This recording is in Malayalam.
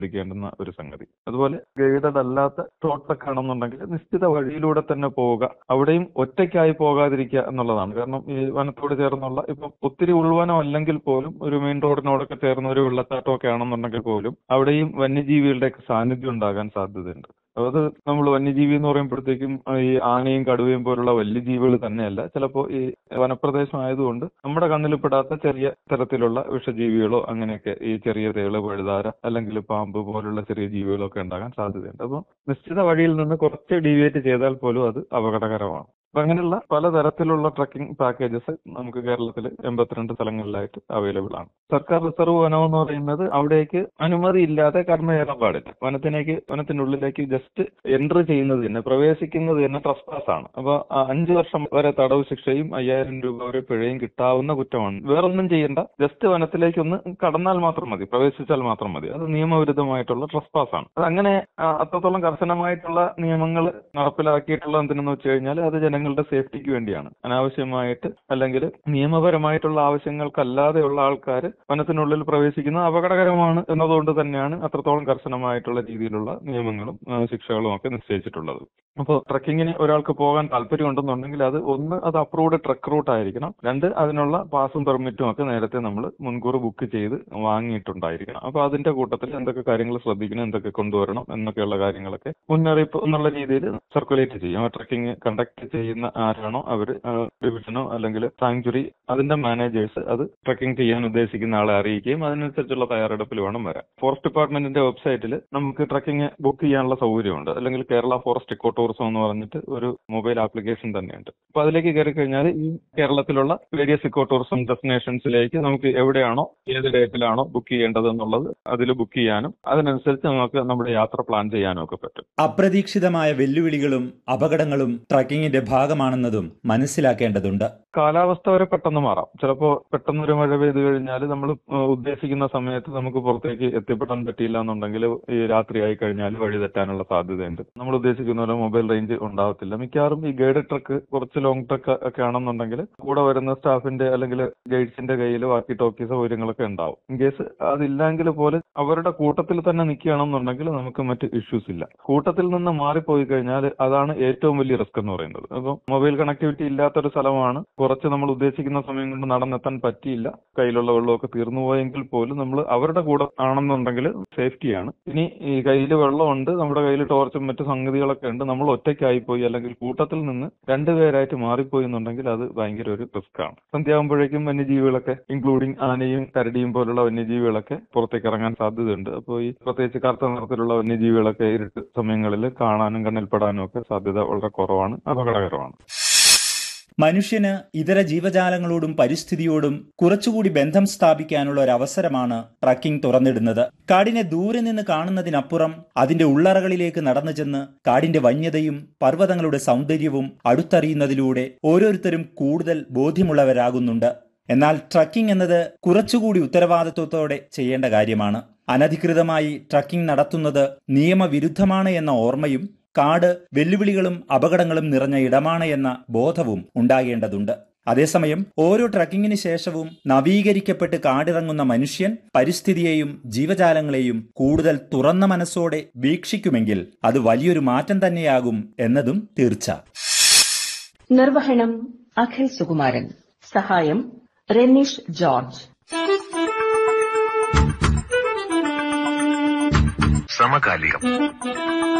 ശ്രദ്ധിക്കേണ്ടുന്ന ഒരു സംഗതി അതുപോലെ ഗൈഡഡ് അല്ലാത്ത റോഡ്സൊക്കെ ആണെന്നുണ്ടെങ്കിൽ നിശ്ചിത വഴിയിലൂടെ തന്നെ പോവുക അവിടെയും ഒറ്റയ്ക്കായി പോകാതിരിക്കുക എന്നുള്ളതാണ് കാരണം ഈ വനത്തോട് ചേർന്നുള്ള ഇപ്പം ഒത്തിരി ഉൾവനം അല്ലെങ്കിൽ പോലും ഒരു മെയിൻ റോഡിനോടൊക്കെ ചേർന്ന ഒരു വെള്ളച്ചാട്ടം ഒക്കെ ആണെന്നുണ്ടെങ്കിൽ പോലും അവിടെയും വന്യജീവികളുടെയൊക്കെ സാന്നിധ്യം ഉണ്ടാകാൻ സാധ്യതയുണ്ട് അത് നമ്മൾ വന്യജീവി എന്ന് പറയുമ്പോഴത്തേക്കും ആ, ഈ ആനയും കടുവയും പോലുള്ള വന്യജീവികൾ തന്നെയല്ല ചിലപ്പോൾ ഈ വനപ്രദേശം ആയതുകൊണ്ട് നമ്മുടെ കണ്ണിൽ പെടാത്ത ചെറിയ തരത്തിലുള്ള വിഷജീവികളോ അങ്ങനെയൊക്കെ ഈ ചെറിയ തേള് പഴുതാര അല്ലെങ്കിൽ പാമ്പ് പോലുള്ള ചെറിയ ജീവികളൊക്കെ ഉണ്ടാകാൻ സാധ്യതയുണ്ട് അപ്പോൾ നിശ്ചിത വഴിയിൽ നിന്ന് കുറച്ച് ഡീവിയേറ്റ് ചെയ്താൽ പോലും അത് അപകടകരമാണ് അപ്പൊ അങ്ങനെയുള്ള പലതരത്തിലുള്ള ട്രക്കിംഗ് പാക്കേജസ് നമുക്ക് കേരളത്തിൽ എൺപത്തിരണ്ട് സ്ഥലങ്ങളിലായിട്ട് അവൈലബിൾ ആണ് സർക്കാർ റിസർവ് വനം എന്ന് പറയുന്നത് അവിടേക്ക് അനുമതി ഇല്ലാതെ കടന്നു കയറാൻ പാടില്ല വനത്തിലേക്ക് വനത്തിനുള്ളിലേക്ക് ജസ്റ്റ് എൻട്രി ചെയ്യുന്നത് തന്നെ പ്രവേശിക്കുന്നത് തന്നെ ട്രസ്പാസ് ആണ് അപ്പൊ ആ അഞ്ചു വർഷം വരെ തടവ് ശിക്ഷയും അയ്യായിരം രൂപ വരെ പിഴയും കിട്ടാവുന്ന കുറ്റമാണ് വേറൊന്നും ചെയ്യേണ്ട ജസ്റ്റ് വനത്തിലേക്ക് ഒന്ന് കടന്നാൽ മാത്രം മതി പ്രവേശിച്ചാൽ മാത്രം മതി അത് നിയമവിരുദ്ധമായിട്ടുള്ള ട്രസ്പാസ് ആണ് അത് അങ്ങനെ ആ, അത്രത്തോളം കർശനമായിട്ടുള്ള നിയമങ്ങൾ നടപ്പിലാക്കിയിട്ടുള്ള എന്തിനെന്ന് വെച്ച് കഴിഞ്ഞാൽ അത് ജനങ്ങളുടെ സേഫ്റ്റിക്ക് വേണ്ടിയാണ് അനാവശ്യമായിട്ട് അല്ലെങ്കിൽ നിയമപരമായിട്ടുള്ള ആവശ്യങ്ങൾക്കല്ലാതെയുള്ള ആൾക്കാർ വനത്തിനുള്ളിൽ പ്രവേശിക്കുന്നത് അപകടകരമാണ് എന്നതുകൊണ്ട് തന്നെയാണ് അത്രത്തോളം കർശനമായിട്ടുള്ള രീതിയിലുള്ള നിയമങ്ങളും ആ, ശിക്ഷകളും ഒക്കെ നിശ്ചയിച്ചിട്ടുള്ളത് അപ്പോൾ ട്രക്കിങ്ങിന് ഒരാൾക്ക് പോകാൻ താല്പര്യം ഉണ്ടെന്നുണ്ടെങ്കിൽ അത് ഒന്ന് അത് അപ്രൂവ്ഡ് ട്രക്ക് റൂട്ട് ആയിരിക്കണം രണ്ട് അതിനുള്ള പാസും പെർമിറ്റും ഒക്കെ നേരത്തെ നമ്മൾ മുൻകൂർ ബുക്ക് ചെയ്ത് വാങ്ങിയിട്ടുണ്ടായിരിക്കണം അപ്പോൾ അതിന്റെ കൂട്ടത്തിൽ എന്തൊക്കെ കാര്യങ്ങൾ ശ്രദ്ധിക്കണം എന്തൊക്കെ കൊണ്ടുവരണം എന്നൊക്കെയുള്ള കാര്യങ്ങളൊക്കെ മുന്നറിയിപ്പ് എന്നുള്ള രീതിയിൽ സർക്കുലേറ്റ് ചെയ്യും ആ ട്രക്കിംഗ് കണ്ടക്ട് ചെയ്യുന്ന ആരാണോ അവർ ഡിവിഷനോ അല്ലെങ്കിൽ സാങ്ച്വറി അതിന്റെ മാനേജേഴ്സ് അത് ട്രക്കിംഗ് ചെയ്യാൻ ഉദ്ദേശിക്കുന്ന ആളെ അറിയിക്കുകയും അതിനനുസരിച്ചുള്ള തയ്യാറെടുപ്പിൽ വേണം വരാൻ ഫോറസ്റ്റ് ഡിപ്പാർട്ട്മെന്റിന്റെ വെബ്സൈറ്റിൽ നമുക്ക് ട്രക്കിംഗ് ബുക്ക് ചെയ്യാനുള്ള സൗകര്യമുണ്ട് അല്ലെങ്കിൽ കേരള ഫോറസ്റ്റ് ഇക്കോ ടൂറിസം എന്ന് പറഞ്ഞിട്ട് ഒരു മൊബൈൽ ആപ്ലിക്കേഷൻ തന്നെയുണ്ട് അപ്പൊ അതിലേക്ക് കയറി കഴിഞ്ഞാൽ ഈ കേരളത്തിലുള്ള വേരിയസ് ഇക്കോ ടൂറിസം ഡെസ്റ്റിനേഷൻസിലേക്ക് നമുക്ക് എവിടെയാണോ ഏത് ഡേറ്റിലാണോ ബുക്ക് ചെയ്യേണ്ടത് എന്നുള്ളത് അതിൽ ബുക്ക് ചെയ്യാനും അതിനനുസരിച്ച് നമുക്ക് നമ്മുടെ യാത്ര പ്ലാൻ ചെയ്യാനും ഒക്കെ പറ്റും അപ്രതീക്ഷിതമായ വെല്ലുവിളികളും അപകടങ്ങളും ട്രക്കിങ്ങിന്റെ ഭാഗമാണെന്നതും മനസ്സിലാക്കേണ്ടതുണ്ട് കാലാവസ്ഥ വരെ പെട്ടെന്ന് മാറാം ചിലപ്പോൾ പെട്ടെന്ന് ഒരു മഴ പെയ്തു കഴിഞ്ഞാൽ നമ്മൾ ഉദ്ദേശിക്കുന്ന സമയത്ത് നമുക്ക് പുറത്തേക്ക് എത്തിപ്പെടാൻ പറ്റിയില്ല എന്നുണ്ടെങ്കിൽ ഈ രാത്രിയായി കഴിഞ്ഞാൽ വഴി തെറ്റാനുള്ള സാധ്യതയുണ്ട് നമ്മൾ ഉദ്ദേശിക്കുന്ന പോലെ മൊബൈൽ റേഞ്ച് ഉണ്ടാവത്തില്ല മിക്കവാറും ഈ ഗൈഡ് ട്രക്ക് കുറച്ച് ലോങ് ട്രക്ക് ഒക്കെ ആണെന്നുണ്ടെങ്കിൽ കൂടെ വരുന്ന സ്റ്റാഫിന്റെ അല്ലെങ്കിൽ ഗൈഡ്സിന്റെ കയ്യിൽ വാക്കി ടോക്കി സൗകര്യങ്ങളൊക്കെ ഉണ്ടാവും ഇൻ കേസ് അതില്ലെങ്കിൽ പോലും അവരുടെ കൂട്ടത്തിൽ തന്നെ നിൽക്കുകയാണെന്നുണ്ടെങ്കിൽ നമുക്ക് മറ്റ് ഇഷ്യൂസ് ഇല്ല കൂട്ടത്തിൽ നിന്ന് മാറിപ്പോയി കഴിഞ്ഞാൽ അതാണ് ഏറ്റവും വലിയ റിസ്ക് എന്ന് പറയുന്നത് അപ്പം മൊബൈൽ കണക്ടിവിറ്റി ഇല്ലാത്തൊരു സ്ഥലമാണ് കുറച്ച് നമ്മൾ ഉദ്ദേശിക്കുന്ന സമയം കൊണ്ട് നടന്നെത്താൻ പറ്റിയില്ല കയ്യിലുള്ള വെള്ളമൊക്കെ തീർന്നു പോയെങ്കിൽ പോലും നമ്മൾ അവരുടെ കൂടെ ആണെന്നുണ്ടെങ്കിൽ സേഫ്റ്റിയാണ് ഇനി ഈ കയ്യിൽ വെള്ളമുണ്ട് നമ്മുടെ കയ്യിൽ ടോർച്ചും മറ്റു സംഗതികളൊക്കെ ഉണ്ട് നമ്മൾ ഒറ്റയ്ക്കായി പോയി അല്ലെങ്കിൽ കൂട്ടത്തിൽ നിന്ന് രണ്ടുപേരായിട്ട് മാറിപ്പോയി എന്നുണ്ടെങ്കിൽ അത് ഭയങ്കര ഒരു റിസ്ക് ആണ് സന്ധ്യയാകുമ്പോഴേക്കും വന്യജീവികളൊക്കെ ഇൻക്ലൂഡിങ് ആനയും കരടിയും പോലുള്ള വന്യജീവികളൊക്കെ പുറത്തേക്ക് ഇറങ്ങാൻ സാധ്യതയുണ്ട് അപ്പോൾ ഈ പ്രത്യേകിച്ച് കറുത്ത നിറത്തിലുള്ള വന്യജീവികളൊക്കെ ഇരുട്ട് സമയങ്ങളിൽ കാണാനും കണ്ണിൽപ്പെടാനും ഒക്കെ സാധ്യത വളരെ കുറവാണ് അപകടകരമാണ് മനുഷ്യന് ഇതര ജീവജാലങ്ങളോടും പരിസ്ഥിതിയോടും കുറച്ചുകൂടി ബന്ധം സ്ഥാപിക്കാനുള്ള ഒരു അവസരമാണ് ട്രക്കിംഗ് തുറന്നിടുന്നത് കാടിനെ ദൂരെ നിന്ന് കാണുന്നതിനപ്പുറം അതിന്റെ ഉള്ളറകളിലേക്ക് നടന്നു ചെന്ന് കാടിന്റെ വന്യതയും പർവ്വതങ്ങളുടെ സൗന്ദര്യവും അടുത്തറിയുന്നതിലൂടെ ഓരോരുത്തരും കൂടുതൽ ബോധ്യമുള്ളവരാകുന്നുണ്ട് എന്നാൽ ട്രക്കിംഗ് എന്നത് കുറച്ചുകൂടി ഉത്തരവാദിത്വത്തോടെ ചെയ്യേണ്ട കാര്യമാണ് അനധികൃതമായി ട്രക്കിംഗ് നടത്തുന്നത് നിയമവിരുദ്ധമാണ് എന്ന ഓർമ്മയും കാട് വെല്ലുവിളികളും അപകടങ്ങളും നിറഞ്ഞ ഇടമാണ് എന്ന ബോധവും ഉണ്ടാകേണ്ടതുണ്ട് അതേസമയം ഓരോ ട്രക്കിങ്ങിന് ശേഷവും നവീകരിക്കപ്പെട്ട് കാടിറങ്ങുന്ന മനുഷ്യൻ പരിസ്ഥിതിയെയും ജീവജാലങ്ങളെയും കൂടുതൽ തുറന്ന മനസ്സോടെ വീക്ഷിക്കുമെങ്കിൽ അത് വലിയൊരു മാറ്റം തന്നെയാകും എന്നതും തീർച്ച നിർവഹണം അഖിൽ സുകുമാരൻ സഹായം റെനീഷ് ജോർജ് സമകാലികം